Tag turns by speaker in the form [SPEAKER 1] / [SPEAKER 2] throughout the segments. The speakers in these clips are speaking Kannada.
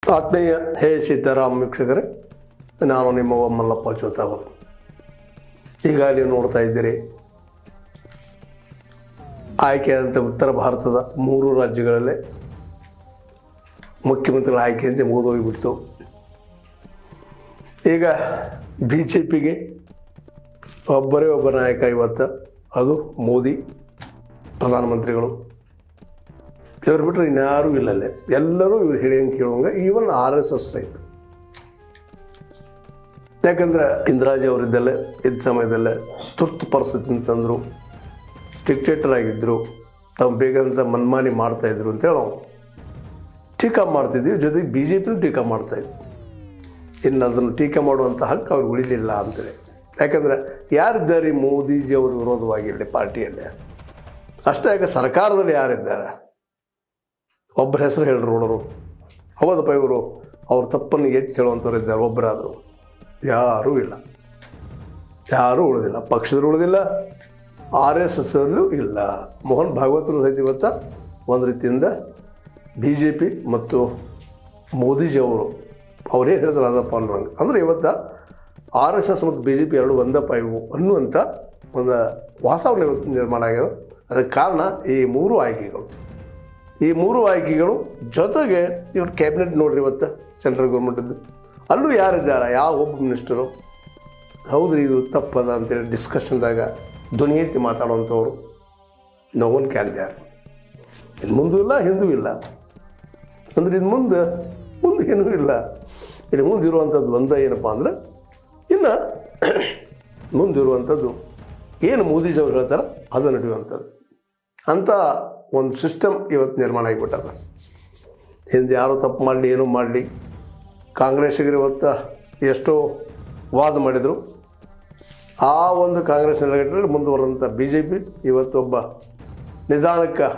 [SPEAKER 1] ಆತ್ಮೀಯ ಹೇ ಸೀತಾರಾಮ್ ವೀಕ್ಷಕರೇ ನಾನು ನಿಮ್ಮ ಮಲ್ಲಪ್ಪ ಚೋತಾವರು ಈಗ ನೀವು ನೋಡ್ತಾ ಇದ್ದೀರಿ ಆಯ್ಕೆಯಾದಂಥ ಉತ್ತರ ಭಾರತದ ಮೂರು ರಾಜ್ಯಗಳಲ್ಲೇ ಮುಖ್ಯಮಂತ್ರಿಗಳ ಆಯ್ಕೆಯಂತೆ ಮುಗಿದೋಗಿಬಿಡ್ತು ಈಗ ಬಿ ಜೆ ಪಿಗೆ ಒಬ್ಬರೇ ಒಬ್ಬ ನಾಯಕ ಇವತ್ತು ಅದು ಮೋದಿ ಪ್ರಧಾನಮಂತ್ರಿಗಳು ಇವ್ರು ಬಿಟ್ಟರೆ ಇನ್ಯಾರೂ ಇಲ್ಲಲ್ಲೇ ಎಲ್ಲರೂ ಇವ್ರು ಹೇಳಿದಂಗೆ ಕೇಳುವಂಗೆ ಈವನ್ ಆರ್ ಎಸ್ ಎಸ್ ಆಯಿತು ಯಾಕಂದ್ರೆ ಇಂದಿರಾಜಿ ಅವರಿದ್ದಲ್ಲೇ ಇದ್ದ ಸಮಯದಲ್ಲೇ ತುರ್ತು ಪರಿಸ್ಥಿತಿ ಅಂತಂದರು ಡಿಕ್ಟೇಟರ್ ಆಗಿದ್ದರು ತಾವು ಬೇಗಂತ ಮನ್ಮಾನಿ ಮಾಡ್ತಾಯಿದ್ರು ಅಂತೇಳಿ ನಾವು ಟೀಕಾ ಮಾಡ್ತಿದ್ವಿ ಜೊತೆಗೆ ಬಿ ಜೆ ಪಿನೂ ಟೀಕಾ ಮಾಡ್ತಾಯಿದ್ವಿ ಇನ್ನು ಅದನ್ನು ಟೀಕೆ ಮಾಡುವಂಥ ಹಕ್ಕು ಅವ್ರಿಗೆ ಉಳಿಲಿಲ್ಲ ಅಂತೇಳಿ ಯಾಕಂದರೆ ಯಾರಿದ್ದಾರೆ ಮೋದಿಜಿ ಅವರು ವಿರೋಧವಾಗಿರಲಿ ಪಾರ್ಟಿಯಲ್ಲಿ ಅಷ್ಟೇ ಯಾಕೆ ಸರ್ಕಾರದಲ್ಲಿ ಯಾರಿದ್ದಾರೆ ಒಬ್ಬರ ಹೆಸರು ಹೇಳ್ರಿ ನೋಡೋರು ಹೌದಪ್ಪ ಇವರು ಅವ್ರ ತಪ್ಪನ್ನು ಎತ್ತಿ ಹೇಳುವಂಥವ್ರು ಇದ್ದಾರೆ ಒಬ್ಬರಾದರು ಯಾರೂ ಇಲ್ಲ ಯಾರೂ ಉಳಿದಿಲ್ಲ ಪಕ್ಷದರು ಉಳಿದಿಲ್ಲ ಆರ್ ಎಸ್ ಎಸ್ ಅಲ್ಲೂ ಇಲ್ಲ ಮೋಹನ್ ಭಾಗವತರು ಸಹಿತ ಇವತ್ತ ಒಂದು ರೀತಿಯಿಂದ ಬಿ ಜೆ ಪಿ ಮತ್ತು ಮೋದಿಜಿ ಅವರು ಅವರೇ ಹೇಳಿದ್ರು ಅದಪ್ಪ ಅನ್ನೋಂಗೆ ಅಂದರೆ ಇವತ್ತು ಆರ್ ಎಸ್ ಎಸ್ ಮತ್ತು ಬಿ ಜೆ ಪಿ ಎರಡು ಒಂದಪ್ಪ ಇವು ಅನ್ನುವಂಥ ಒಂದು ವಾತಾವರಣ ಇವತ್ತು ನಿರ್ಮಾಣ ಆಗ್ಯದ ಅದಕ್ಕೆ ಕಾರಣ ಈ ಮೂರು ಆಯ್ಕೆಗಳು ಈ ಮೂರು ಆಯ್ಕೆಗಳು ಜೊತೆಗೆ ಇವ್ರ ಕ್ಯಾಬಿನೆಟ್ ನೋಡ್ರಿ ಇವತ್ತು ಸೆಂಟ್ರಲ್ ಗೌರ್ಮೆಂಟದ್ದು ಅಲ್ಲೂ ಯಾರಿದ್ದಾರೆ ಯಾವ ಒಬ್ಬ ಮಿನಿಸ್ಟರು ಹೌದ್ರಿ ಇದು ತಪ್ಪದ ಅಂತೇಳಿ ಡಿಸ್ಕಷನ್ದಾಗ ಧ್ವನಿ ಎತ್ತಿ ಮಾತಾಡುವಂಥವ್ರು ನೋ ಒನ್ ಕ್ಯಾನ್ ದ್ಯಾರ್ ಇನ್ನು ಮುಂದೂ ಇಲ್ಲ ಹಿಂದೂ ಇಲ್ಲ ಅಂದ್ರೆ ಇನ್ನು ಮುಂದೆ ಮುಂದೆ ಏನೂ ಇಲ್ಲ ಇಲ್ಲಿ ಮುಂದಿರುವಂಥದ್ದು ಒಂದ ಏನಪ್ಪ ಅಂದ್ರೆ ಇನ್ನು ಮುಂದಿರುವಂಥದ್ದು ಏನು ಮೋದಿಜಿ ಅವ್ರು ಹೇಳ್ತಾರೆ ಅದು ನಡೆಯುವಂಥದ್ದು ಅಂಥ ಒಂದು ಸಿಸ್ಟಮ್ ಇವತ್ತು ನಿರ್ಮಾಣ ಆಗಿಬಿಟ್ಟದ ಹಿಂದೆ ಯಾರೋ ತಪ್ಪು ಮಾಡಲಿ ಏನೋ ಮಾಡಲಿ ಕಾಂಗ್ರೆಸ್ಸಿಗರು ಇವತ್ತು ಎಷ್ಟೋ ವಾದ ಮಾಡಿದರು ಆ ಒಂದು ಕಾಂಗ್ರೆಸ್ ನೆಲೆಗಟ್ಟಲ್ಲಿ ಮುಂದುವರೆದಂಥ ಬಿ ಜೆ ಪಿ ಇವತ್ತೊಬ್ಬ ನಿಧಾನಕ್ಕೆ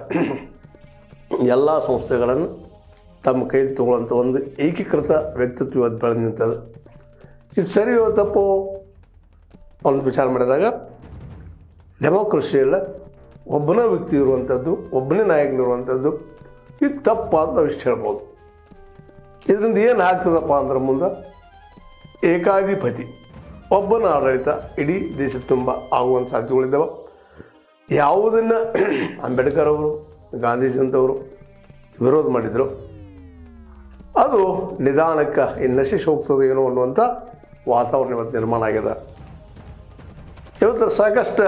[SPEAKER 1] ಎಲ್ಲ ಸಂಸ್ಥೆಗಳನ್ನು ತಮ್ಮ ಕೈಲಿ ತಗೊಳ್ಳೋಂಥ ಒಂದು ಏಕೀಕೃತ ವ್ಯಕ್ತಿತ್ವ ಇವತ್ತು ಬೆಳೆದು ನಿಂತது ಇದು ಸರಿಯೋ ತಪ್ಪೋ ಒಂದು ವಿಚಾರ ಮಾಡಿದಾಗ ಡೆಮೋಕ್ರಸಿಯಲ್ಲ ಒಬ್ಬನೇ ವ್ಯಕ್ತಿ ಇರುವಂಥದ್ದು ಒಬ್ಬನೇ ನಾಯಕನಿರುವಂಥದ್ದು ಇದು ತಪ್ಪ ಅಂತ ನಾವು ಇಷ್ಟು ಹೇಳ್ಬೋದು ಇದರಿಂದ ಏನು ಆಗ್ತದಪ್ಪ ಅಂದ್ರೆ ಮುಂದೆ ಏಕಾಧಿಪತಿ ಒಬ್ಬನ ಆಡಳಿತ ಇಡೀ ದೇಶದ ತುಂಬ ಆಗುವಂಥ ಸಾಧ್ಯತೆಗಳಿದ್ದಾವೆ ಯಾವುದನ್ನು ಅಂಬೇಡ್ಕರ್ ಅವರು ಗಾಂಧೀಜಿಯಂಥವರು ವಿರೋಧ ಮಾಡಿದರು ಅದು ನಿಧಾನಕ್ಕೆ ಇನ್ನು ನಶಿಸಿ ಹೋಗ್ತದೆ ಏನೋ ಅನ್ನುವಂಥ ವಾತಾವರಣ ಇವತ್ತು ನಿರ್ಮಾಣ ಆಗ್ಯದ ಇವತ್ತು ಸಾಕಷ್ಟು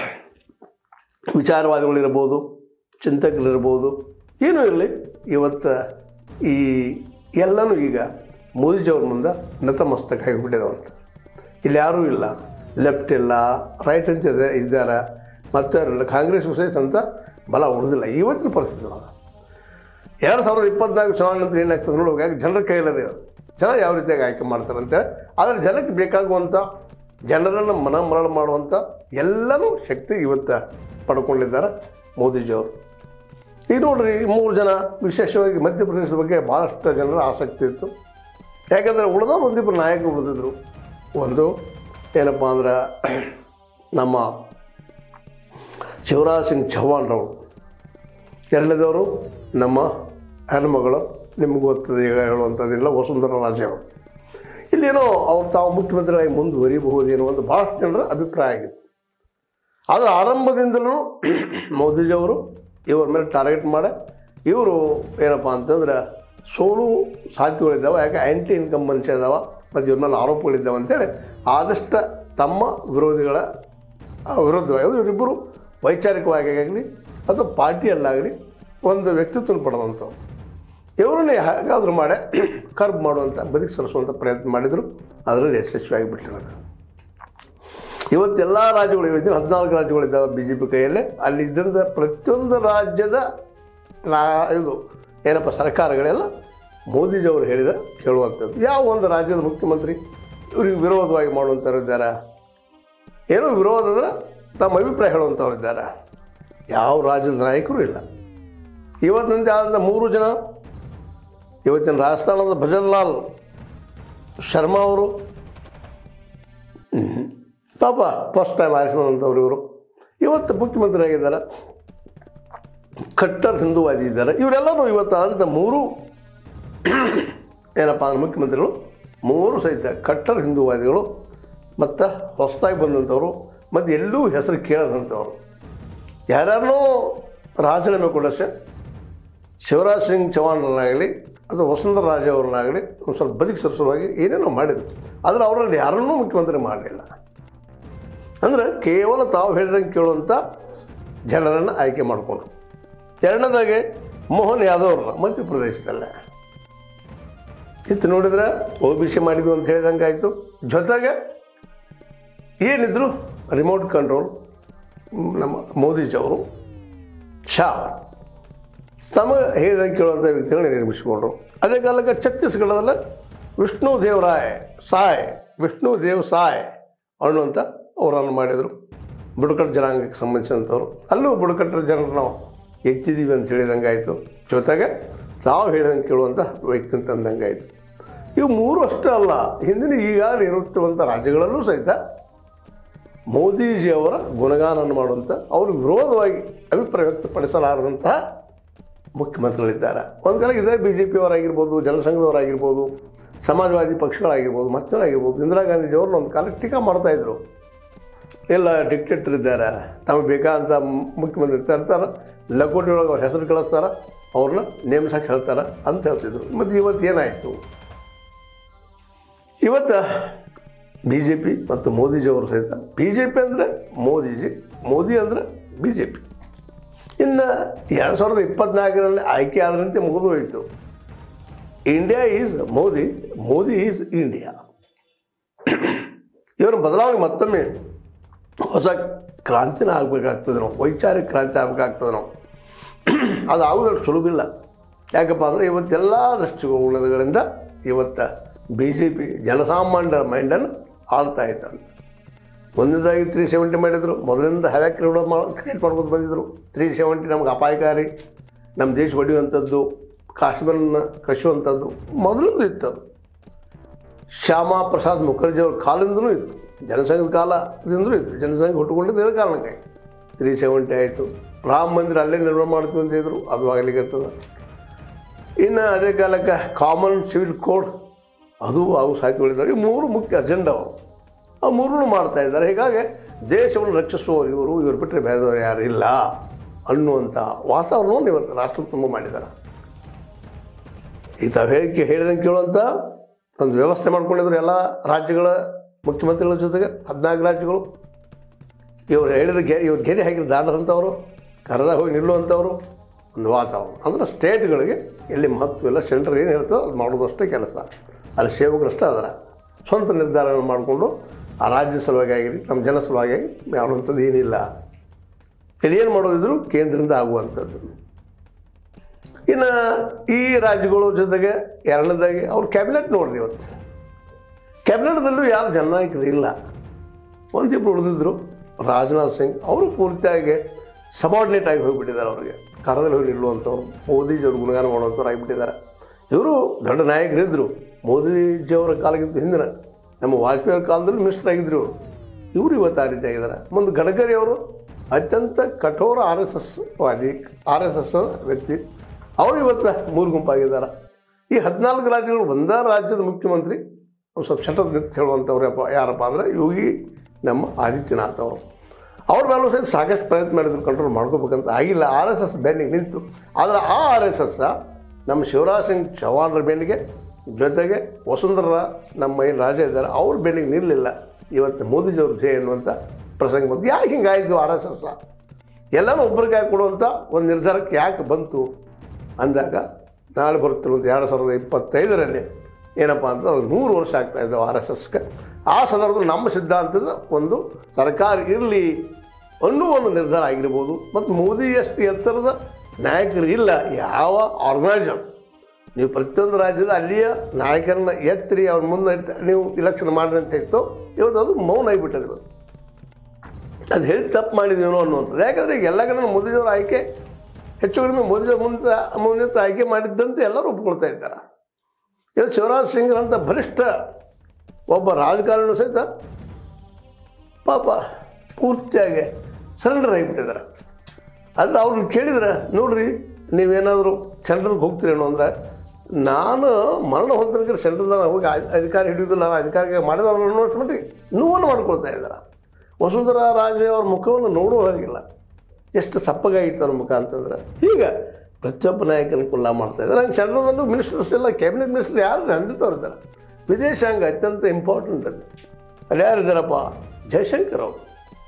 [SPEAKER 1] ವಿಚಾರವಾದಿಗಳಿರ್ಬೋದು ಚಿಂತಕರಿರ್ಬೋದು ಏನೂ ಇರಲಿ ಇವತ್ತು ಈ ಎಲ್ಲನೂ ಈಗ ಮೋದಿಜಿಯವ್ರ ಮುಂದೆ ನತಮಸ್ತಕ ಆಗಿಬಿಟ್ಟಿದಾವಂತ ಇಲ್ಲಿ ಯಾರೂ ಇಲ್ಲ ಲೆಫ್ಟ್ ಇಲ್ಲ ರೈಟ್ ಅಂತ ಇದೆ ಇದ್ದಾರೆ ಮತ್ತು ಕಾಂಗ್ರೆಸ್ ಸಹಿತ ಅಂತ ಬಲ ಉಳಿದಿಲ್ಲ ಇವತ್ತಿನ ಪರಿಸ್ಥಿತಿ ಒಳಗೆ ಎರಡು ಸಾವಿರದ ಇಪ್ಪತ್ನಾಲ್ಕು ಚುನಾವಣೆ ನಂತರ ಏನಾಗ್ತದೆ ನೋಡ್ಬೇಕಾಗಿ ಜನರ ಕೈಯಲ್ಲದೆ ಜನ ಯಾವ ರೀತಿಯಾಗಿ ಆಯ್ಕೆ ಮಾಡ್ತಾರೆ ಅಂತೇಳಿ ಆದರೆ ಜನಕ್ಕೆ ಬೇಕಾಗುವಂಥ ಜನರನ್ನು ಮನಮರಳು ಮಾಡುವಂಥ ಎಲ್ಲನೂ ಶಕ್ತಿ ಇವತ್ತು ಪಡ್ಕೊಂಡಿದ್ದಾರೆ ಮೋದಿಜಿಯವರು ಈಗ ನೋಡ್ರಿ ಮೂರು ಜನ ವಿಶೇಷವಾಗಿ ಮಧ್ಯಪ್ರದೇಶದ ಬಗ್ಗೆ ಭಾಳಷ್ಟು ಜನರ ಆಸಕ್ತಿ ಇತ್ತು ಯಾಕಂದರೆ ಉಳಿದವ್ರು ಒಂದಿಬ್ಬರು ನಾಯಕರು ಉಳಿದಿದ್ರು ಒಂದು ಏನಪ್ಪ ಅಂದ್ರೆ ನಮ್ಮ ಶಿವರಾಜ್ ಸಿಂಗ್ ಚೌಹಾಣ್ರವರು ಎರಡನೇದವರು ನಮ್ಮ ಹೆಣ್ಮಗಳು ನಿಮ್ಗೆ ಗೊತ್ತದೆ ಈಗ ಹೇಳುವಂಥದ್ದಿಲ್ಲ ವಸುಂಧರಾ ರಾಜೆ ಅವರು ಇಲ್ಲೇನೋ ಅವ್ರು ತಾವು ಮುಖ್ಯಮಂತ್ರಿಯಾಗಿ ಮುಂದುವರಿಬಹುದೇನೋ ಒಂದು ಭಾಳಷ್ಟು ಜನರ ಅಭಿಪ್ರಾಯ ಆಗಿತ್ತು ಆದರೆ ಆರಂಭದಿಂದಲೂ ಮೋದಿಜಿಯವರು ಇವ್ರ ಮೇಲೆ ಟಾರ್ಗೆಟ್ ಮಾಡಿ ಇವರು ಏನಪ್ಪ ಅಂತಂದ್ರೆ ಸೋಲು ಸಾಧ್ಯತೆಗಳಿದ್ದಾವೆ ಯಾಕೆ ಆ್ಯಂಟಿ ಇನ್ಕಂಬನ್ಸಿ ಇದಾವ ಮತ್ತು ಇವ್ರ ಮೇಲೆ ಆರೋಪಗಳಿದ್ದಾವೆ ಅಂತೇಳಿ ಆದಷ್ಟು ತಮ್ಮ ವಿರೋಧಿಗಳ ಆ, ವಿರುದ್ಧವಾಗಿ ಅದು ಇವರಿಬ್ಬರು ವೈಚಾರಿಕವಾಗಿ ಆಗಲಿ ಅಥವಾ ಪಾರ್ಟಿಯಲ್ಲಾಗಲಿ ಒಂದು ವ್ಯಕ್ತಿತ್ವ ಪಡೆದಂಥವ್ರು ಇವರನ್ನೇ ಹೇಗಾದರೂ ಮಾಡಿ ಕರ್ಬ್ ಮಾಡುವಂಥ ಬದುಕು ಸರಿಸುವಂಥ ಪ್ರಯತ್ನ ಮಾಡಿದರು ಅದರಲ್ಲಿ ಯಶಸ್ವಿಯಾಗಿ ಬಿಟ್ಟಿರೋದು ಇವತ್ತೆಲ್ಲ ರಾಜ್ಯಗಳು ಇವತ್ತಿನ ಹದಿನಾಲ್ಕು ರಾಜ್ಯಗಳಿದ್ದಾವೆ ಬಿ ಜೆ ಪಿ ಕೈಯಲ್ಲೇ ಅಲ್ಲಿ ಇದ್ದಂಥ ಪ್ರತಿಯೊಂದು ರಾಜ್ಯದ ನಾ ಇದು ಏನಪ್ಪ ಸರ್ಕಾರಗಳೆಲ್ಲ ಮೋದಿಜಿಯವರು ಹೇಳಿದ ಕೇಳುವಂಥದ್ದು ಯಾವ ಒಂದು ರಾಜ್ಯದ ಮುಖ್ಯಮಂತ್ರಿ ಇವ್ರಿಗೆ ವಿರೋಧವಾಗಿ ಮಾಡುವಂಥವ್ರು ಇದ್ದಾರೆ ಏನೋ ವಿರೋಧ ಅಂದ್ರೆ ತಮ್ಮ ಅಭಿಪ್ರಾಯ ಹೇಳುವಂಥವ್ರು ಇದ್ದಾರೆ ಯಾವ ರಾಜ್ಯದ ನಾಯಕರು ಇಲ್ಲ ಇವತ್ತಿನಂತೆ ಆದಂಥ ಮೂರು ಜನ ಇವತ್ತಿನ ರಾಜಸ್ಥಾನದ ಭಜನ್ಲಾಲ್ ಶರ್ಮಾ ಅವರು ಹ್ಮ್. ಪಾಪ ಫಸ್ಟ್ ಟೈಮ್ ಆರಿಸಿದಂಥವ್ರು ಇವರು ಇವತ್ತು ಮುಖ್ಯಮಂತ್ರಿ ಆಗಿದ್ದಾರೆ ಕಟ್ಟರ್ ಹಿಂದೂವಾದಿ ಇದ್ದಾರೆ ಇವರೆಲ್ಲರೂ ಇವತ್ತು ಅಂತ ಮೂರು ಏನಪ್ಪ ಅಂದ್ರೆ ಮುಖ್ಯಮಂತ್ರಿಗಳು ಮೂರು ಸಹಿತ ಕಟ್ಟರ್ ಹಿಂದೂವಾದಿಗಳು ಮತ್ತು ಹೊಸದಾಗಿ ಬಂದಂಥವ್ರು ಮತ್ತು ಎಲ್ಲೂ ಹೆಸರು ಕೇಳದಂಥವ್ರು ಯಾರ್ಯಾರನ್ನೂ ರಾಜೀನಾಮೆ ಕೊಡೋಷ್ಟೇ ಶಿವರಾಜ್ ಸಿಂಗ್ ಚೌಹಾಣ್ರನ್ನಾಗಲಿ ಅಥವಾ ವಸುಂಧರ ರಾಜ ಅವ್ರನ್ನಾಗಲಿ ಒಂದು ಸ್ವಲ್ಪ ಬದುಕಿ ಸರಸವಾಗಿ ಏನೇನೋ ಮಾಡಿದ್ರು ಆದರೆ ಅವರಲ್ಲಿ ಯಾರನ್ನೂ ಮುಖ್ಯಮಂತ್ರಿ ಮಾಡಲಿಲ್ಲ ಅಂದರೆ ಕೇವಲ ತಾವು ಹೇಳ್ದಂಗೆ ಕೇಳುವಂಥ ಜನರನ್ನು ಆಯ್ಕೆ ಮಾಡಿಕೊಂಡ್ರು ಎರಡನೇದಾಗೆ ಮೋಹನ್ ಯಾದವ್ ಅವ್ರನ್ನ ಮಧ್ಯಪ್ರದೇಶದಲ್ಲೇ ಇತ್ತು ನೋಡಿದ್ರೆ ಒ ಬಿ ಸಿ ಮಾಡಿದ್ವು ಅಂತ ಹೇಳಿದಂಗೆ ಆಯಿತು ಜೊತೆಗೆ ಏನಿದ್ರು ರಿಮೋಟ್ ಕಂಟ್ರೋಲ್ ನಮ್ಮ ಮೋದಿಜಿಯವರು ಶಾ ತಮಗೆ ಹೇಳಿದಂಗೆ ಕೇಳುವಂಥ ವ್ಯಕ್ತಿಗಳನ್ನ ನಿರ್ಮಿಸಿಕೊಂಡ್ರು ಅದೇ ಕಾಲಕ್ಕೆ ಛತ್ತೀಸ್ಗಢದಲ್ಲಿ ವಿಷ್ಣು ದೇವರಾಯ್ ಸಾಯ್ ವಿಷ್ಣು ದೇವ್ ಸಾಯ್ ಅನ್ನುವಂಥ ಅವರನ್ನು ಮಾಡಿದರು ಬುಡಕಟ್ಟು ಜನಾಂಗಕ್ಕೆ ಸಂಬಂಧಿಸಿದಂಥವ್ರು ಅಲ್ಲೂ ಬುಡಕಟ್ಟರ ಜನರು ನಾವು ಎತ್ತಿದ್ದೀವಿ ಅಂತ ಹೇಳಿದಂಗೆ ಆಯಿತು ಜೊತೆಗೆ ತಾವು ಹೇಳಿದಂಗೆ ಕೇಳುವಂಥ ವ್ಯಕ್ತಿ ಅಂತಂದಂಗೆ ಆಯಿತು ಇವು ಮೂರು ಅಷ್ಟೇ ಅಲ್ಲ ಹಿಂದಿನ ಈಗಾಗಲೇ ಇರುತ್ತಿರುವಂಥ ರಾಜ್ಯಗಳಲ್ಲೂ ಸಹಿತ ಮೋದಿಜಿಯವರ ಗುಣಗಾನವನ್ನು ಮಾಡುವಂಥ ಅವರು ವಿರೋಧವಾಗಿ ಅಭಿಪ್ರಾಯ ವ್ಯಕ್ತಪಡಿಸಲಾರದಂತಹ ಮುಖ್ಯಮಂತ್ರಿಗಳಿದ್ದಾರೆ ಒಂದು ಕಾಲ ಇದೇ ಬಿ ಜೆ ಪಿಯವರಾಗಿರ್ಬೋದು ಜನಸಂಘದವರಾಗಿರ್ಬೋದು ಸಮಾಜವಾದಿ ಪಕ್ಷಗಳಾಗಿರ್ಬೋದು ಮತ್ತೊಂದಾಗಿರ್ಬೋದು ಇಂದಿರಾ ಗಾಂಧೀಜಿಯವ್ರನ್ನ ಒಂದು ಕಾಲಕ್ಕೆ ಟೀಕಾ ಮಾಡ್ತಾಯಿದ್ರು ಎಲ್ಲ ಡಿಕ್ಟೇಟರ್ ಇದ್ದಾರೆ ತಮಗೆ ಬೇಕಾದಂಥ ಮುಖ್ಯಮಂತ್ರಿ ತರ್ತಾರೆ ಲಕೋಟಿ ಒಳಗೆ ಅವ್ರ ಹೆಸರು ಕಳಿಸ್ತಾರೆ ಅವ್ರನ್ನ ನೇಮಿಸಕ್ಕೆ ಹೇಳ್ತಾರೆ ಅಂತ ಹೇಳ್ತಿದ್ರು ಮತ್ತು ಇವತ್ತು ಏನಾಯಿತು ಇವತ್ತು ಬಿ ಜೆ ಪಿ ಮತ್ತು ಮೋದಿಜಿಯವರು ಸಹಿತ ಬಿ ಜೆ ಪಿ ಅಂದರೆ ಮೋದಿಜಿ ಮೋದಿ ಅಂದರೆ ಬಿ ಜೆ ಪಿ ಇನ್ನು ಎರಡು ಸಾವಿರದ ಇಪ್ಪತ್ನಾಲ್ಕರಲ್ಲಿ ಆಯ್ಕೆ ಆದ್ರಂತೆ ಮುಗಿದು ಹೋಯಿತು India is Modi Modi is India ಇವರ ಬದಲಾವಣೆ ಮತ್ತೊಮ್ಮೆ ಹೊಸ ಕ್ರಾಂತಿನ ಆಗಬೇಕಾಗ್ತದೆ ನಾವು ವೈಚಾರಿಕ ಕ್ರಾಂತಿ ಆಗಬೇಕಾಗ್ತದೆ ನಾವು ಅದು ಆಗೋದಷ್ಟು ಸುಲಭಿಲ್ಲ ಯಾಕಪ್ಪ ಅಂದರೆ ಇವತ್ತೆಲ್ಲ ದೃಷ್ಟಿಕೋನಗಳಿಂದ ಇವತ್ತು ಬಿ ಜೆ ಪಿ ಜನಸಾಮಾನ್ಯರ ಮೈಂಡನ್ನು ಆಳ್ತಾ ಇದ್ದಂತೆ ಒಂದನೇದಾಗಿ ತ್ರೀ ಸೆವೆಂಟಿ ಮಾಡಿದರು ಮೊದಲಿಂದ ಹವ್ಯಾಕ್ ಕ್ರಿಯೇಟ್ ಮಾಡಿ ಕ್ರಿಯೇಟ್ ಮಾಡ್ಬೋದು ಬಂದಿದ್ದರು ತ್ರೀ ಸೆವೆಂಟಿ ನಮ್ಗೆ ಅಪಾಯಕಾರಿ ನಮ್ಮ ದೇಶ ಹೊಡೆಯುವಂಥದ್ದು ಕಾಶ್ಮೀರನ ಕಸುವಂಥದ್ದು ಮೊದಲಿಂದ ಇತ್ತು ಅದು ಶ್ಯಾಮಾ ಪ್ರಸಾದ್ ಮುಖರ್ಜಿ ಅವ್ರ ಕಾಲದಿಂದಲೂ ಇತ್ತು ಜನಸಂಘದ ಕಾಲದಿಂದಲೂ ಇತ್ತು ಜನಸಂಘ ಹುಟ್ಟುಕೊಂಡಿದ್ದು ಇದೇ ಕಾರಣಕ್ಕಾಗಿ ತ್ರೀ ಸೆವೆಂಟಿ ಆಯಿತು ರಾಮ ಮಂದಿರ ಅಲ್ಲೇ ನಿರ್ಮಾಣ ಮಾಡ್ತೀವಿ ಅಂತ ಹೇಳಿದ್ರು ಅದು ಆಗಲಿಕ್ಕತ್ತದ ಇನ್ನು ಅದೇ ಕಾಲಕ್ಕೆ ಕಾಮನ್ ಸಿವಿಲ್ ಕೋಡ್ ಅದು ಅವು ಸಾಹಿತ್ಯಗಳಿದ್ದಾರೆ ಈ ಮೂರು ಮುಖ್ಯ ಅಜೆಂಡಾ ಅವು ಆ ಮೂರನ್ನು ಮಾಡ್ತಾ ಇದ್ದಾರೆ ಹೀಗಾಗಿ ದೇಶವನ್ನು ರಕ್ಷಿಸುವವರು ಇವರು ಇವರು ಬಿಟ್ಟರೆ ಬೇರೆದವರು ಯಾರು ಇಲ್ಲ ಅನ್ನುವಂಥ ವಾತಾವರಣವನ್ನು ಇವತ್ತು ರಾಷ್ಟ್ರ ತುಂಬ ಮಾಡಿದ್ದಾರೆ ಈ ತಾವು ಹೇಳಿಕೆ ಹೇಳಿದಂಗೆ ಕೇಳುವಂಥ ಒಂದು ವ್ಯವಸ್ಥೆ ಮಾಡ್ಕೊಂಡಿದ್ರು ಎಲ್ಲ ರಾಜ್ಯಗಳ ಮುಖ್ಯಮಂತ್ರಿಗಳ ಜೊತೆಗೆ ಹದಿನಾಲ್ಕು ರಾಜ್ಯಗಳು ಇವರು ಹೇಳಿದ ಗೆ ಇವ್ರು ಗೆರೆ ಹಾಕಿದ ದಾಟದಂಥವ್ರು ಕರೆದಾಗ ಹೋಗಿ ನಿಲ್ಲುವಂಥವ್ರು ಒಂದು ವಾತಾವರಣ ಅಂದ್ರೆ ಸ್ಟೇಟ್ಗಳಿಗೆ ಎಲ್ಲಿ ಮಹತ್ವ ಇಲ್ಲ ಸೆಂಟ್ರ್ ಏನು ಹೇಳ್ತದೆ ಅದು ಮಾಡೋದಷ್ಟೇ ಕೆಲಸ ಅಲ್ಲಿ ಸೇವಕರಷ್ಟೇ ಅದರ ಸ್ವಂತ ನಿರ್ಧಾರವನ್ನು ಮಾಡಿಕೊಂಡು ಆ ರಾಜ್ಯ ಸಲುವಾಗಿ ಆಗಿರಲಿ ನಮ್ಮ ಜನ ಸಲುವಾಗಿ ಆಗಿ ಮಾಡುವಂಥದ್ದು ಏನಿಲ್ಲ ಇಲ್ಲಿ ಏನು ಮಾಡೋದಿದ್ರು ಕೇಂದ್ರದಿಂದ ಆಗುವಂಥದ್ದು ಇನ್ನು ಈ ರಾಜ್ಯಗಳ ಜೊತೆಗೆ ಎರಡನೇದಾಗಿ ಅವ್ರ ಕ್ಯಾಬಿನೆಟ್ ನೋಡ್ರಿ ಇವತ್ತು ಕ್ಯಾಬಿನೆಟ್ದಲ್ಲೂ ಯಾರು ಜನನಾಯಕರು ಇಲ್ಲ ಒಂದಿಬ್ಬರು ಉಳಿದಿದ್ರು ರಾಜನಾಥ್ ಸಿಂಗ್ ಅವರು ಪೂರ್ತಿಯಾಗಿ ಸಬಾರ್ಡಿನೇಟ್ ಆಗಿ ಹೋಗಿಬಿಟ್ಟಿದ್ದಾರೆ ಅವ್ರಿಗೆ ಕರದಲ್ಲಿ ಹೋಗಿ ನಿಲ್ಲುವಂಥವ್ರು ಮೋದಿಜಿಯವ್ರು ಗುಣಗಾನ ಮಾಡುವಂಥವ್ರು ಆಗಿಬಿಟ್ಟಿದ್ದಾರೆ ಇವರು ದೊಡ್ಡ ನಾಯಕರಿದ್ದರು ಮೋದಿಜಿಯವರ ಕಾಲಕ್ಕಿಂತ ಹಿಂದಿನ ನಮ್ಮ ವಾಜಪೇಯಿ ಅವ್ರ ಕಾಲದಲ್ಲಿ ಮಿನಿಸ್ಟರ್ ಆಗಿದ್ದರು ಇವರು ಇವರು ಇವತ್ತು ಆ ರೀತಿ ಆಗಿದ್ದಾರೆ ಮುಂದೆ ಗಡ್ಕರಿ ಅವರು ಅತ್ಯಂತ ಕಠೋರ ಆರ್ ಎಸ್ ಎಸ್ ವಾದಿ ಆರ್ ಎಸ್ ಎಸ್ ವ್ಯಕ್ತಿ ಅವರು ಇವತ್ತು ಮೂರು ಗುಂಪಾಗಿದ್ದಾರೆ ಈ ಹದಿನಾಲ್ಕು ರಾಜ್ಯಗಳು ಒಂದೇ ರಾಜ್ಯದ ಮುಖ್ಯಮಂತ್ರಿ ಒಂದು ಸ್ವಲ್ಪ ಶಟದ್ ನಿಂತು ಹೇಳುವಂಥವ್ರು ಯಪ್ಪ ಯಾರಪ್ಪ ಅಂದರೆ ಯೋಗಿ ನಮ್ಮ ಆದಿತ್ಯನಾಥ್ ಅವರು ಅವ್ರ ಮೇಲೂ ಸಹಿತ ಸಾಕಷ್ಟು ಪ್ರಯತ್ನ ಮಾಡಿದ್ರು ಕಂಟ್ರೋಲ್ ಮಾಡ್ಕೋಬೇಕಂತ ಆಗಿಲ್ಲ ಆರ್ ಎಸ್ ಎಸ್ ಬೆನ್ನಿಗೆ ನಿಂತು ಆದರೆ ಆ ಆರ್ ಎಸ್ ಎಸ್ ನಮ್ಮ ಶಿವರಾಜ್ ಸಿಂಗ್ ಚೌಹಾಣ್ರ ಬೆನ್ನಿಗೆ ಜೊತೆಗೆ ವಸುಂಧರ ನಮ್ಮ ಏನು ರಾಜ ಇದ್ದಾರೆ ಅವ್ರ ಬೆನ್ನಿಗೆ ನಿಲ್ಲಲಿಲ್ಲ ಇವತ್ತು ಮೋದಿಜಿಯವ್ರ ಜಯ ಎನ್ನುವಂಥ ಪ್ರಸಂಗ ಬಂತು ಯಾಕೆ ಹಿಂಗಾಯಿತು ಆರ್ ಎಸ್ ಎಸ್ ಎಲ್ಲನೂ ಒಬ್ಬರಿಗೆ ಕೊಡುವಂಥ ಒಂದು ನಿರ್ಧಾರಕ್ಕೆ ಯಾಕೆ ಬಂತು ಅಂದಾಗ ನಾಳೆ ಬರುತ್ತಿರುವಂಥ ಎರಡು ಸಾವಿರದ ಇಪ್ಪತ್ತೈದರಲ್ಲಿ ಏನಪ್ಪ ಅಂತ ಅದು ನೂರು ವರ್ಷ ಆಗ್ತಾ ಇದ್ದಾವೆ ಆರ್ ಎಸ್ ಎಸ್ಗೆ ಆ ಸಂದರ್ಭದಲ್ಲಿ ನಮ್ಮ ಸಿದ್ಧಾಂತದ ಒಂದು ಸರ್ಕಾರ ಇರಲಿ ಅನ್ನೋ ಒಂದು ನಿರ್ಧಾರ ಆಗಿರ್ಬೋದು ಮತ್ತು ಮೋದಿಯಷ್ಟು ಎತ್ತರದ ನಾಯಕರು ಇಲ್ಲ ಯಾವ ಆರ್ಗನೈಸರ್ ನೀವು ಪ್ರತಿಯೊಂದು ರಾಜ್ಯದ ಅಲ್ಲಿಯ ನಾಯಕರನ್ನ ಎತ್ತರಿ ಅವ್ರ ಮುಂದೆ ಇಟ್ಟು ನೀವು ಇಲೆಕ್ಷನ್ ಮಾಡ್ರಿ ಅಂತ ಇತ್ತು ಇವತ್ತು ಅದು ಮೌನ ಆಗಿಬಿಟ್ಟದೆ ಇವತ್ತು ಅದು ಹೇಳಿ ತಪ್ಪು ಮಾಡಿದ್ದೀನೋ ಅನ್ನುವಂಥದ್ದು ಯಾಕಂದರೆ ಈಗ ಎಲ್ಲ ಕಡೆ ಮೋದಿಜಿಯವ್ರ ಆಯ್ಕೆ ಹೆಚ್ಚು ಕಡಿಮೆ ಮೋದಿಜಿಯವ್ರ ಮುಂದೆ ಮುಂದೆ ಆಯ್ಕೆ ಮಾಡಿದ್ದಂತೆ ಎಲ್ಲರೂ ಒಪ್ಕೊಳ್ತಾ ಇದ್ದಾರೆ ಇವತ್ತು ಶಿವರಾಜ್ ಸಿಂಗ್ರಂಥ ಬಲಿಷ್ಠ ಒಬ್ಬ ರಾಜಕಾರಣ ಸಹಿತ ಪಾಪ ಪೂರ್ತಿಯಾಗಿ ಸರೆಂಡರ್ ಆಗಿಬಿಟ್ಟಿದ್ದಾರೆ ಅದು ಅವ್ರನ್ನ ಕೇಳಿದ್ರೆ ನೋಡ್ರಿ ನೀವೇನಾದರೂ ಸೆಂಟ್ರಲ್ಗೆ ಹೋಗ್ತೀರೇನೋ ಅಂದ್ರೆ ನಾನು ಮರಣ ಹೊಂದಿದ್ರೆ ಸೆಂಟ್ರಲ್ದಾಗ ಹೋಗಿ ಅಧಿ- ಅಧಿಕಾರ ಹಿಡಿಯೋದಿಲ್ಲ ನಾನು ಅಧಿಕಾರ ಮಾಡಿದವರು ಅನ್ನೋಷ್ಟು ಮಟ್ಟಿಗೆ ನೋವನ್ನು ಮಾಡ್ಕೊಳ್ತಾ ಇದ್ದಾರೆ ವಸುಂಧರಾ ರಾಜೆ ಅವ್ರ ಮುಖವನ್ನು ನೋಡೋ ಹಾಗಿಲ್ಲ ಎಷ್ಟು ಸಪ್ಪಗಾಗಿತ್ತು ಅವ್ರ ಮುಖ ಅಂತಂದ್ರೆ ಈಗ ಪ್ರತಿಯೊಬ್ಬ ನಾಯಕನ ಕುಲ್ಲ ಮಾಡ್ತಾ ಇದ್ದಾರೆ ಹಂಗೆ ಸೆಂಟ್ರಲ್ದಲ್ಲೂ ಮಿನಿಸ್ಟರ್ಸ್ ಎಲ್ಲ ಕ್ಯಾಬಿನೆಟ್ ಮಿನಿಸ್ಟರ್ ಯಾರು ಹಂದಿತವ್ರು ಇದ್ದಾರೆ ವಿದೇಶಾಂಗ ಅತ್ಯಂತ ಇಂಪಾರ್ಟೆಂಟ್ ಅಲ್ಲಿ ಅಲ್ಲಿ ಯಾರಿದ್ದಾರಪ್ಪ ಜಯಶಂಕರ್ ಅವರು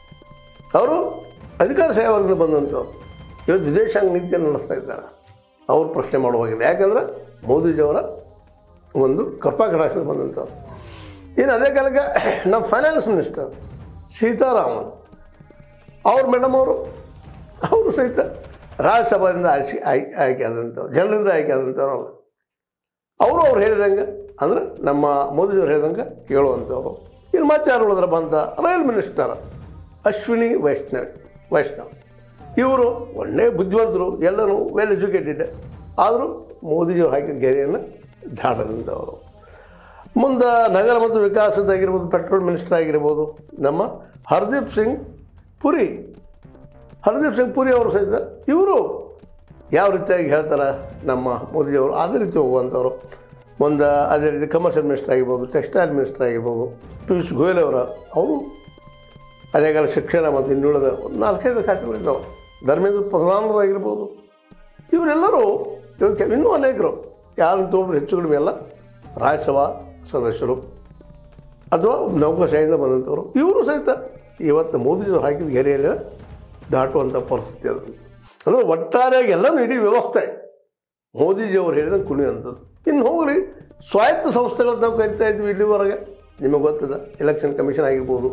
[SPEAKER 1] ಅವರು ಅಧಿಕಾರ ಸೇವರ್ಗದಿಂದ ಬಂದಂಥವ್ರು ಇವತ್ತು ವಿದೇಶಾಂಗ ನೀತಿಯನ್ನು ನಡೆಸ್ತಾ ಇದ್ದಾರೆ ಅವ್ರು ಪ್ರಶ್ನೆ ಮಾಡುವಾಗಿಲ್ಲ ಯಾಕಂದ್ರೆ ಮೋದಿಜಿಯವರ ಒಂದು ಕೃಪಾಕಟಾಕ್ಷದ ಬಂದಂಥವ್ರು ಇನ್ನು ಅದೇ ಕಾಲಕ್ಕೆ ನಮ್ಮ ಫೈನಾನ್ಸ್ ಮಿನಿಸ್ಟರ್ ಸೀತಾರಾಮನ್ ಅವ್ರು ಮೇಡಮ್ ಅವರು ಅವರು ಸಹಿತ ರಾಜ್ಯಸಭೆಯಿಂದ ಆಯ್ಕೆ ಆಯ್ಕೆ ಆಯ್ಕೆ ಆದಂಥವ್ರು ಜನರಿಂದ ಆಯ್ಕೆ ಆದಂಥವ್ರಲ್ಲ ಅವರು ಅವ್ರು ಹೇಳಿದಂಗೆ ಅಂದ್ರೆ ನಮ್ಮ ಮೋದಿಜಿಯವ್ರು ಹೇಳಿದಂಗೆ ಕೇಳುವಂಥವ್ರು ಇನ್ನು ಮತ್ತೆ ಯಾರು ಉಳಿದ್ರೆ ಬಂದ ರೈಲ್ ಮಿನಿಸ್ಟರ್ ಅಶ್ವಿನಿ ವೈಷ್ಣವ್ ವೈಷ್ಣವ್ ಇವರು ಒಳ್ಳೆ ಬುದ್ಧಿವಂತರು ಎಲ್ಲರೂ ವೆಲ್ ಎಜುಕೇಟೆಡ್ ಆದರೂ ಮೋದಿಜಿಯವ್ರು ಹಾಕಿದ ಗೆರೆಯನ್ನು ದಾಟದಂಥವರು ಮುಂದೆ ನಗರ ಮತ್ತು ವಿಕಾಸದಾಗಿರ್ಬೋದು ಪೆಟ್ರೋಲ್ ಮಿನಿಸ್ಟರ್ ಆಗಿರ್ಬೋದು ನಮ್ಮ ಹರ್ದೀಪ್ ಸಿಂಗ್ ಪುರಿ ಹರ್ದೀಪ್ ಸಿಂಗ್ ಪುರಿ ಅವರು ಸಹಿತ ಇವರು ಯಾವ ರೀತಿಯಾಗಿ ಹೇಳ್ತಾರೆ ನಮ್ಮ ಮೋದಿಜಿಯವರು ಅದೇ ರೀತಿ ಹೋಗುವಂಥವ್ರು ಒಂದು ಅದೇ ರೀತಿ ಕಮರ್ಷಿಯಲ್ ಮಿನಿಸ್ಟರ್ ಆಗಿರ್ಬೋದು ಟೆಕ್ಸ್ಟೈಲ್ ಮಿನಿಸ್ಟರ್ ಆಗಿರ್ಬೋದು ಪಿಯೂಷ್ ಗೋಯಲ್ ಅವರ ಅವರು ಅದೇ ಕಾಲ ಶಿಕ್ಷಣ ಮತ್ತು ಇನ್ನುಳಿದ ಒಂದು ನಾಲ್ಕೈದು ಖಾತೆಗಳಿದ್ದಾವೆ ಧರ್ಮೇಂದ್ರ ಪ್ರಧಾನರಾಗಿರ್ಬೋದು ಇವರೆಲ್ಲರೂ ಇವತ್ತು ಇನ್ನೂ ಅನೇಕರು ಯಾರನ್ನು ತೊಗೊಂಡ್ರು ಹೆಚ್ಚು ಕಡಿಮೆ ಎಲ್ಲ ರಾಜ್ಯಸಭಾ ಸದಸ್ಯರು ಅಥವಾ ನೌಕರಶಾಹಿಯಿಂದ ಬಂದಂಥವ್ರು ಇವರು ಸಹಿತ ಇವತ್ತು ಮೋದಿಜಿಯವರು ಹಾಕಿದ ಗೆರೆಯಲ್ಲಿ ದಾಟುವಂಥ ಪರಿಸ್ಥಿತಿ ಅದಂತ ಅಂದರೆ ಒಟ್ಟಾರೆಯಾಗಿ ಎಲ್ಲನೂ ಇಡೀ ವ್ಯವಸ್ಥೆ ಮೋದಿಜಿಯವರು ಹೇಳಿದಂಗೆ ಕುಣಿಯುವಂಥದ್ದು ಇನ್ನು ಹೋಗ್ರಿ ಸ್ವಾಯತ್ತ ಸಂಸ್ಥೆಗಳು ನಾವು ಕರಿತಾ ಇದ್ವಿ ಇಲ್ಲಿವರೆಗೆ ನಿಮಗೆ ಗೊತ್ತದ ಎಲೆಕ್ಷನ್ ಕಮಿಷನ್ ಆಗಿರ್ಬೋದು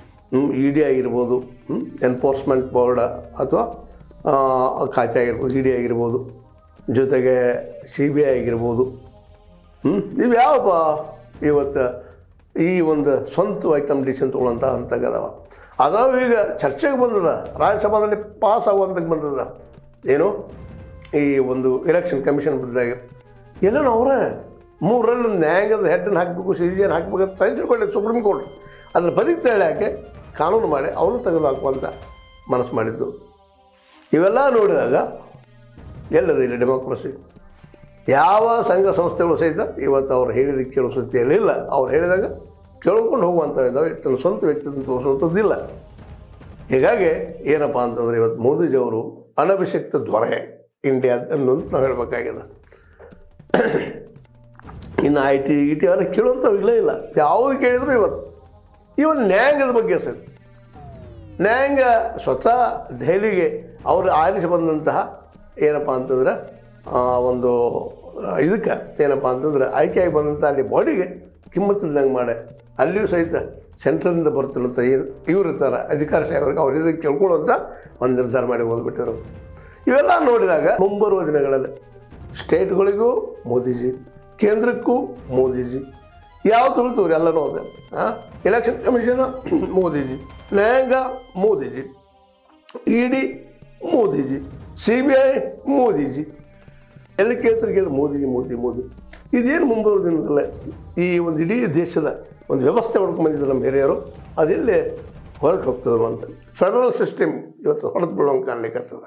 [SPEAKER 1] ಇ ಡಿ ಆಗಿರ್ಬೋದು ಎನ್ಫೋರ್ಸ್ಮೆಂಟ್ ಬೋರ್ಡ್ ಅಥವಾ ಆ, ಖಾತೆ ಆಗಿರ್ಬೋದು ಇ ಡಿ ಆಗಿರ್ಬೋದು ಜೊತೆಗೆ ಸಿ ಬಿ ಐ ಆಗಿರ್ಬೋದು ಹ್ಞೂ ಇವು ಯಾವಪ್ಪ ಇವತ್ತು ಈ ಒಂದು ಸ್ವಂತವಾಗಿ ತಮ್ಮ ಡಿಸಿಷನ್ ತೊಗೊಳ್ಳೋಂಥ ಹಂತಗದವ ಅದ್ರಾಗ ಈಗ ಚರ್ಚೆಗೆ ಬಂದದ ರಾಜ್ಯಸಭಾದಲ್ಲಿ ಪಾಸ್ ಆಗುವಂತಕ್ಕೆ ಬಂದದ ಏನು ಈ ಒಂದು ಎಲೆಕ್ಷನ್ ಕಮಿಷನ್ ಬಂದಾಗ ಎಲ್ಲನೂ ಅವರೇ ಮೂರರಲ್ಲಿ ನ್ಯಾಯಾಂಗದ ಹೆಡ್ಡನ್ನು ಹಾಕಬೇಕು ಸಿ ಜಿ ಹಾಕಬೇಕು ಅಂತ ಸಹಿಸಿಕೊಂಡೆ ಕೊಟ್ಟೆ ಸುಪ್ರೀಂ ಕೋರ್ಟ್ ಅದ್ರ ಬದಿಗೆ ತಳ್ಳಿ ಕಾನೂನು ಮಾಡಿ ಅವನು ತೆಗೆದು ಹಾಕುವಂತ ಮನಸ್ಸು ಮಾಡಿದ್ದು ಇವೆಲ್ಲ ನೋಡಿದಾಗ ಎಲ್ಲದ ಇಲ್ಲಿ ಡೆಮೋಕ್ರಸಿ ಯಾವ ಸಂಘ ಸಂಸ್ಥೆಗಳು ಸಹಿತ ಇವತ್ತು ಅವ್ರು ಹೇಳಿದ ಕೇಳೋ ಸ್ಥಿತಿಯಲ್ಲಿ ಇಲ್ಲ ಅವ್ರು ಹೇಳಿದಾಗ ಕೇಳ್ಕೊಂಡು ಹೋಗುವಂಥವು ಇದ್ದಾವೆ ತನ್ನ ಸ್ವಂತ ವ್ಯಕ್ತಿತ್ವ ತೋರಿಸುವಂಥದ್ದಿಲ್ಲ ಹೀಗಾಗಿ ಏನಪ್ಪ ಅಂತಂದ್ರೆ ಇವತ್ತು ಮೋದಿಜಿಯವರು ಅನಭಿಷಿಕ್ತ ದೊರೆ ಇಂಡಿಯಾ ಅನ್ನೋದು ನಾವು ಹೇಳಬೇಕಾಗಿದೆ ಇನ್ನು ಐ ಟಿ ಇ ಟಿ ಅವರ ಕೇಳುವಂಥವು ಇಲ್ಲ ಇಲ್ಲ ಯಾವುದು ಕೇಳಿದ್ರು ಇವತ್ತು ಇವನ್ ನ್ಯಾಯಾಂಗದ ಬಗ್ಗೆ ಸರ್ ನ್ಯಾಯಾಂಗ ಸ್ವತಃ ದೆಹಲಿಗೆ ಅವರು ಆರಿಸಿ ಬಂದಂತಹ ಏನಪ್ಪ ಅಂತಂದ್ರೆ ಆ, ಒಂದು ಇದಕ್ಕೆ ಏನಪ್ಪ ಅಂತಂದ್ರೆ ಆಯ್ಕೆಯಾಗಿ ಬಂದಂಥ ಅಲ್ಲಿ ಬಾಡಿಗೆ ಕಿಮ್ಮತ್ತಿಲ್ದಂಗೆ ಮಾಡಿ ಅಲ್ಲಿಯೂ ಸಹಿತ ಸೆಂಟ್ರಲಿಂದ ಬರ್ತಿರುವಂಥ ಇವ್ರು ಇರ್ತಾರೆ ಅಧಿಕಾರಶಾಹಿವರೆಗೆ ಅವ್ರು ಇದಕ್ಕೆ ಕೇಳ್ಕೊಳ್ಳುವಂಥ ಒಂದು ನಿರ್ಧಾರ ಮಾಡಿ ಓದ್ಬಿಟ್ಟಿರು ಇವೆಲ್ಲ ನೋಡಿದಾಗ ಮುಂಬರುವ ದಿನಗಳಲ್ಲಿ ಸ್ಟೇಟ್ಗಳಿಗೂ ಮೋದಿಜಿ ಕೇಂದ್ರಕ್ಕೂ ಮೋದಿಜಿ ಯಾವ ತುಳಿತವ್ರು ಎಲ್ಲನೂ ಅದೇ ಹಾಂ ಎಲೆಕ್ಷನ್ ಕಮಿಷನ್ ಮೋದಿಜಿ ನ್ಯಾಯಾಂಗ Modiji E D Modiji C B I Modiji ಎಲ್ಲಿ ಕೇಳ್ತಾರೆ ಕೇಳಿ ಮೋದಿ ಮೋದಿ ಮೋದಿ ಇದೇನು ಮುಂಬರುವ ದಿನದಲ್ಲೇ ಈ ಒಂದು ಇಡೀ ದೇಶದ ಒಂದು ವ್ಯವಸ್ಥೆ ಮಾಡ್ಕೊಂಡು ಬಂದಿದ್ದಾರೆ ನಮ್ಮ ಹಿರಿಯರು ಅದೆಲ್ಲೇ ಹೊರಟು ಹೋಗ್ತದೆ ಅಂತ ಫೆಡರಲ್ ಸಿಸ್ಟಮ್ ಇವತ್ತು ಹೊಡೆದು ಬೀಳೋಂಗೆ ಕಾಣ್ಲಿಕ್ಕತ್ತದ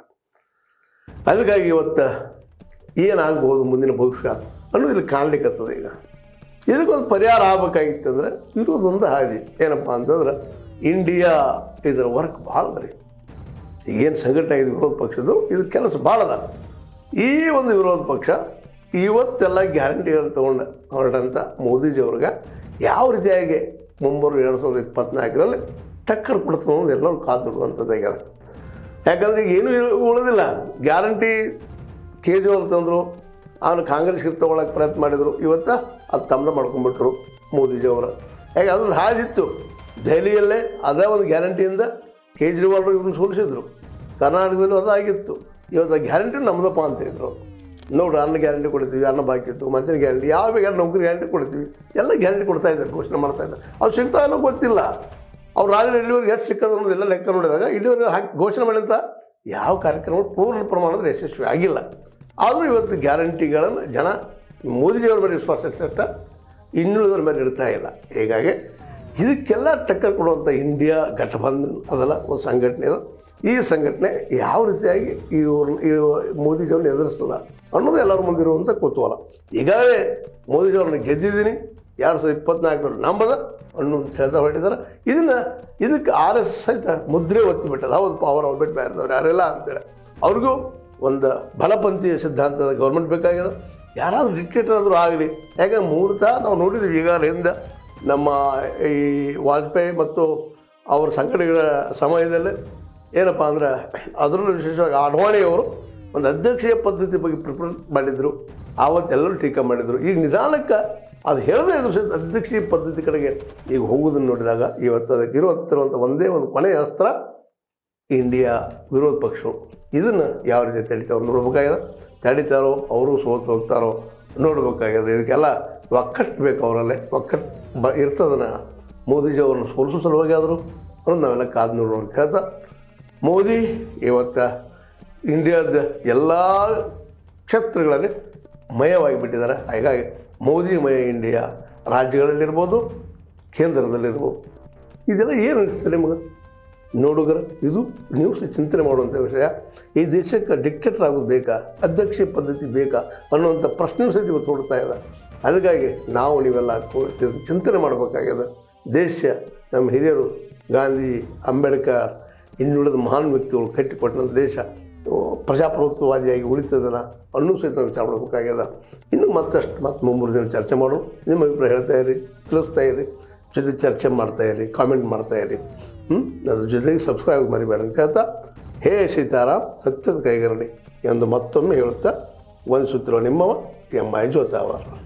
[SPEAKER 1] ಅದಕ್ಕಾಗಿ ಇವತ್ತು ಏನಾಗ್ಬೋದು ಮುಂದಿನ ಭವಿಷ್ಯ ಅನ್ನೋದು ಇಲ್ಲಿ ಕಾಣ್ಲಿಕ್ಕತ್ತದ ಈಗ ಇದಕ್ಕೊಂದು ಪರಿಹಾರ ಆಗ್ಬೇಕಾಗಿತ್ತಂದ್ರೆ ಇರೋದೊಂದು ಹಾದಿ ಏನಪ್ಪ ಅಂತಂದ್ರೆ ಇಂಡಿಯಾ ಇದರ ವರ್ಕ್ ಭಾಳ ಬರೀ ಈಗೇನು ಸಂಘಟನೆ ಆಗಿದೆ ವಿರೋಧ ಪಕ್ಷದ್ದು ಇದು ಕೆಲಸ ಭಾಳ ಅದ ಈ ಒಂದು ವಿರೋಧ ಪಕ್ಷ ಇವತ್ತೆಲ್ಲ ಗ್ಯಾರಂಟಿಗಳನ್ನು ತೊಗೊಂಡು ಹೊರಟಂಥ ಮೋದಿಜಿಯವ್ರಿಗೆ ಯಾವ ರೀತಿಯಾಗಿ ಮುಂಬರುವ ಎರಡು ಸಾವಿರದ ಇಪ್ಪತ್ನಾಲ್ಕರಲ್ಲಿ ಟಕ್ಕರ್ ಕೊಡ್ತದೆ ಅನ್ನೋದು ಎಲ್ಲರೂ ಕಾದು ನೋಡುವಂಥದ್ದಾಗ್ಯದ ಯಾಕಂದ್ರೆ ಈಗ ಏನೂ ಇರು- ಉಳಿದಿಲ್ಲ ಗ್ಯಾರಂಟಿ ಕೇಜ್ರಿವಾಲ್ ತಂದರು ಅವನು ಕಾಂಗ್ರೆಸ್ಗೆ ತೊಗೊಳಕ್ಕೆ ಪ್ರಯತ್ನ ಮಾಡಿದರು ಇವತ್ತು ಅದು ತಮ್ಮನ ಮಾಡ್ಕೊಂಡ್ಬಿಟ್ರು ಮೋದಿಜಿಯವರು ಯಾಕೆ ಅದೊಂದು ಹಾದಿತ್ತು ದೆಹಲಿಯಲ್ಲೇ ಅದೇ ಒಂದು ಗ್ಯಾರಂಟಿಯಿಂದ ಕೇಜ್ರಿವಾಲ್ ಇವ್ರನ್ನ ಸೋಲಿಸಿದ್ರು ಕರ್ನಾಟಕದಲ್ಲೂ ಅದಾಗಿತ್ತು ಇವತ್ತು ಆ ಗ್ಯಾರಂಟಿ ನಮ್ಮದಪ್ಪ ಅಂತ ಹೇಳಿದ್ರು ನೋಡ್ರಿ ಅನ್ನ ಗ್ಯಾರಂಟಿ ಕೊಡ್ತೀವಿ ಅನ್ನ ಬಾಕಿ ಇತ್ತು ಮಧ್ಯಾಹ್ನ ಗ್ಯಾರಂಟಿ ಯಾವ ಬೇಕಾದ್ರೆ ನೌಕರಿ ಗ್ಯಾರಂಟಿ ಕೊಡ್ತೀವಿ ಎಲ್ಲ ಗ್ಯಾರಂಟಿ ಕೊಡ್ತಾ ಇದ್ದಾರೆ ಘೋಷಣೆ ಮಾಡ್ತಾ ಇದ್ದಾರೆ ಅವ್ರು ಸಿಗ್ತಾ ಇಲ್ಲ ಗೊತ್ತಿಲ್ಲ ಅವ್ರು ರಾಜ್ಯ ಇಲ್ಲಿವರೆಗೆ ಎಷ್ಟು ಸಿಕ್ಕದ ಅನ್ನೋದೆಲ್ಲ ಲೆಕ್ಕ ನೋಡಿದಾಗ ಇಲ್ಲಿವರೆಗೆ ಹಾಕಿ ಘೋಷಣೆ ಮಾಡಿದಂಥ ಯಾವ ಕಾರ್ಯಕ್ರಮ ಪೂರ್ಣ ಪ್ರಮಾಣದಲ್ಲಿ ಯಶಸ್ವಿ ಆಗಿಲ್ಲ ಆದರೂ ಇವತ್ತು ಗ್ಯಾರಂಟಿಗಳನ್ನು ಜನ ಮೋದಿಜಿಯವ್ರ ಮೇಲೆ ವಿಶ್ವಾಸ ಇಟ್ಟಷ್ಟ ಇನ್ನುಳಿದ್ರ ಮೇಲೆ ಇಡ್ತಾ ಇಲ್ಲ ಹೀಗಾಗಿ ಇದಕ್ಕೆಲ್ಲ ಟಕ್ಕರ್ ಕೊಡುವಂಥ ಇಂಡಿಯಾ ಗಠಬಂಧನ್ ಅದೆಲ್ಲ ಒಂದು ಸಂಘಟನೆ ಅದು ಈ ಸಂಘಟನೆ ಯಾವ ರೀತಿಯಾಗಿ ಇವ್ರನ್ನ ಈ ಮೋದಿಜಿಯವ್ರನ್ನ ಎದುರಿಸ್ತದ ಅನ್ನೋದು ಎಲ್ಲರ ಮುಂದೆ ಇರುವಂಥ ಕುತೂಹಲ ಈಗಾಗಲೇ ಮೋದಿಜಿಯವ್ರನ್ನ ಗೆದ್ದಿದ್ದೀನಿ ಎರಡು ಸಾವಿರದ ಇಪ್ಪತ್ನಾಲ್ಕರಲ್ಲಿ ನಂಬದ ಅನ್ನೋ ಅಂತ ಹೇಳ್ತಾ ಹೊರಟಿದ್ದಾರೆ ಇದನ್ನು ಇದಕ್ಕೆ ಆರ್ ಎಸ್ ಸಹಿತ ಮುದ್ರೆ ಒತ್ತಿ ಬಿಟ್ಟದ ಹೌದು ಪವರ್ ಅವ್ರು ಬಿಟ್ಟು ಬೇರೆದವ್ರು ಯಾರೆಲ್ಲ ಅಂತೇಳಿ ಅವ್ರಿಗೂ ಒಂದು ಬಲಪಂಥೀಯ ಸಿದ್ಧಾಂತದ ಗೌರ್ಮೆಂಟ್ ಬೇಕಾಗಿದೆ ಯಾರಾದರೂ ಡಿಕ್ಟೇಟರ್ ಆದರೂ ಆಗಲಿ ಯಾಕಂದ್ರೆ ಮೂಲತಃ ನಾವು ನೋಡಿದ್ವಿ ಈಗಾಗಲೇ ಹಿಂದೆ ನಮ್ಮ ಈ ವಾಜಪೇಯಿ ಮತ್ತು ಅವರ ಸಂಘಟನೆಗಳ ಸಮಯದಲ್ಲಿ ಏನಪ್ಪ ಅಂದ್ರೆ ಅದರಲ್ಲೂ ವಿಶೇಷವಾಗಿ ಅಡ್ವಾಣಿಯವರು ಒಂದು ಅಧ್ಯಕ್ಷೀಯ ಪದ್ಧತಿ ಬಗ್ಗೆ ಪ್ರಿಪೇರ್ ಮಾಡಿದರು ಆವತ್ತೆಲ್ಲರೂ ಟೀಕೆ ಮಾಡಿದರು ಈಗ ನಿಧಾನಕ್ಕೆ ಅದು ಹೇಳದೇ ಇದ್ರು ಸಹಿತ ಅಧ್ಯಕ್ಷೀಯ ಪದ್ಧತಿ ಕಡೆಗೆ ಈಗ ಹೋಗೋದನ್ನು ನೋಡಿದಾಗ ಇವತ್ತು ಅದಕ್ಕೆ ಇರುವಂತಿರುವಂಥ ಒಂದೇ ಒಂದು ಕೊನೆಯ ಅಸ್ತ್ರ ಇಂಡಿಯಾ ವಿರೋಧ ಪಕ್ಷಗಳು ಇದನ್ನು ಯಾವ ರೀತಿ ತಡಿತಾರೋ ನೋಡ್ಬೇಕಾಗಿದೆ ತಡಿತಾರೋ ಅವರು ಸೋತು ಹೋಗ್ತಾರೋ ನೋಡ್ಬೇಕಾಗಿದೆ ಇದಕ್ಕೆಲ್ಲ ಒಕ್ಕಟ್ಟು ಬೇಕು ಅವರಲ್ಲೇ ಒಕ್ಕಟ್ಟು ಬ ಇರ್ತದನ್ನ ಮೋದಿಜಿ ಅವ್ರನ್ನ ಸೋಲಿಸೋ ಸಲುವಾಗಿ ಆದರೂ ಅನ್ನೋದು ನಾವೆಲ್ಲ ಕಾದು ನೋಡೋಣ ಅಂತ ಹೇಳ್ತಾ ಮೋದಿ ಇವತ್ತು ಇಂಡಿಯಾದ ಎಲ್ಲ ಕ್ಷೇತ್ರಗಳಲ್ಲಿ ಮಯವಾಗಿ ಬಿಟ್ಟಿದ್ದಾರೆ ಹಾಗಾಗಿ ಮೋದಿಮಯ ಇಂಡಿಯಾ ರಾಜ್ಯಗಳಲ್ಲಿರ್ಬೋದು ಕೇಂದ್ರದಲ್ಲಿರ್ಬೋದು ಇದೆಲ್ಲ ಏನು ಅನಿಸ್ತದೆ ನಿಮಗೆ ನೋಡುಗರ ಇದು ನೀವು ಸಹ ಚಿಂತನೆ ಮಾಡುವಂಥ ವಿಷಯ ಈ ದೇಶಕ್ಕೆ ಡಿಕ್ಟೇಟರ್ ಆಗೋದು ಬೇಕಾ ಅಧ್ಯಕ್ಷೀಯ ಪದ್ಧತಿ ಬೇಕಾ ಅನ್ನುವಂಥ ಪ್ರಶ್ನೆ ಸಹಿತ ಇವತ್ತು ಹುಡ್ತಾ ಇದೆ ಅದಕ್ಕಾಗಿ ನಾವು ನೀವೆಲ್ಲ ಕೂತು ಚಿಂತನೆ ಮಾಡಬೇಕಾಗ್ಯದ ದೇಶ ನಮ್ಮ ಹಿರಿಯರು ಗಾಂಧಿ ಅಂಬೇಡ್ಕರ್ ಇನ್ನುಳಿದ ಮಹಾನ್ ವ್ಯಕ್ತಿಗಳು ಕಟ್ಟಿಕೊಟ್ಟಂಥ ದೇಶ ಓ, ಪ್ರಜಾಪ್ರಭುತ್ವವಾದಿಯಾಗಿ ಉಳಿತದನ ಅನ್ನೂ ಸಹಿತ ನಾವು ವಿಚಾರ ಮಾಡಬೇಕಾಗ್ಯದ ಇನ್ನು ಮತ್ತಷ್ಟು ಮತ್ತೆ ಮುಂಬರು ದಿನ ಚರ್ಚೆ ಮಾಡೋಣ ನಿಮ್ಮ ಅಭಿಪ್ರಾಯ ಹೇಳ್ತಾ ಇರಿ ತಿಳಿಸ್ತಾ ಇರಿ ಜೊತೆ ಚರ್ಚೆ ಮಾಡ್ತಾ ಇರಿ ಕಾಮೆಂಟ್ ಮಾಡ್ತಾ ಇರಿ ಹ್ಞೂ ಅದ್ರ ಜೊತೆಗೆ ಸಬ್ಸ್ಕ್ರೈಬ್ ಮರಿಬೇಡ ಅಂತ ಹೇಳ್ತಾ ಹೇ ಸೀತಾರಾಮ್ ಸತ್ಯದ ಕೈಗರಣಿ ಎಂದು ಮತ್ತೊಮ್ಮೆ ಹೇಳುತ್ತಾ ವಂದಿಸುತ್ತಿರುವ ನಿಮ್ಮವ ಎಂ ಐ ಜೋತಾವರ್